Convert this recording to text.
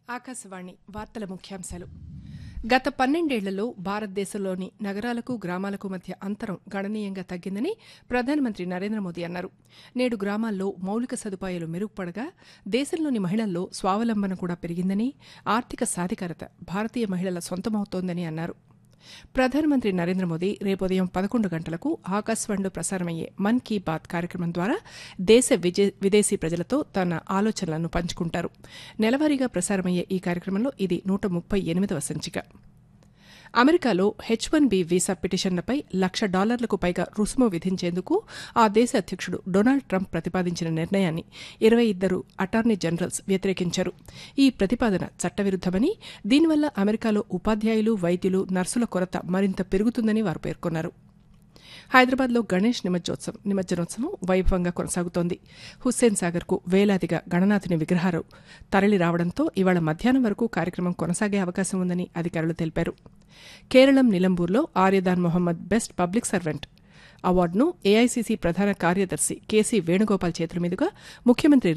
ఆకాశవాణి వార్తల ముఖ్యాంశాలు గత పన్నెండేళ్లలో భారతదేశంలోని నగరాలకు గ్రామాలకు మధ్య అంతరం గణనీయంగా తగ్గిందని ప్రధానమంత్రి నరేంద్ర మోదీ అన్నారు నేడు గ్రామాల్లో మౌలిక సదుపాయాలు మెరుగుపడగా దేశంలోని మహిళల్లో స్వావలంబన కూడా పెరిగిందని ఆర్థిక సాధికారత భారతీయ మహిళల సొంతమవుతోందని అన్నారు ప్రధానమంత్రి నరేంద్ర మోదీ రేపు ఉదయం పదకొండు గంటలకు ఆకాశవాణిలో ప్రసారమయ్యే మన్ కీ బాత్ కార్యక్రమం ద్వారా దేశ విజే- విదేశీ ప్రజలతో తన ఆలోచనలను పంచుకుంటారు నెలవారీగా ప్రసారమయ్యే ఈ కార్యక్రమంలో ఇది నూట ముప్పై ఎనిమిదవ సంచిక అమెరికాలో హెచ్ వన్ బి వీసా పిటిషన్లపై లక్ష డాలర్లకు పైగా రుసుము విధించేందుకు ఆ దేశ అధ్యక్షుడు డొనాల్డ్ ట్రంప్ ప్రతిపాదించిన నిర్ణయాన్ని ఇరవై ఇద్దరు అటార్నీ జనరల్స్ వ్యతిరేకించారు ఈ ప్రతిపాదన చట్టవిరుద్దమని దీనివల్ల అమెరికాలో ఉపాధ్యాయులు వైద్యులు నర్సుల కొరత మరింత పెరుగుతుందని వారు పేర్కొన్నారు హైదరాబాద్లో గణేష్ నిమజ్జోత్సవం నిమజ్జనోత్సవం వైభవంగా కొనసాగుతోంది హుస్సేన్ సాగర్కు వేలాదిగా గణనాథుని విగ్రహాలు తరలి రావడంతో ఇవాళ మధ్యాహ్నం వరకు కార్యక్రమం కొనసాగే అవకాశం ఉందని అధికారులు తెలిపారు కేరళం నిలంబూర్లో Aryadan Mohammed best public servant అవార్డును ఏఐసీసీ ప్రధాన కార్యదర్శి కేసీ వేణుగోపాల్ చేతుల మీదుగా ముఖ్యమంత్రి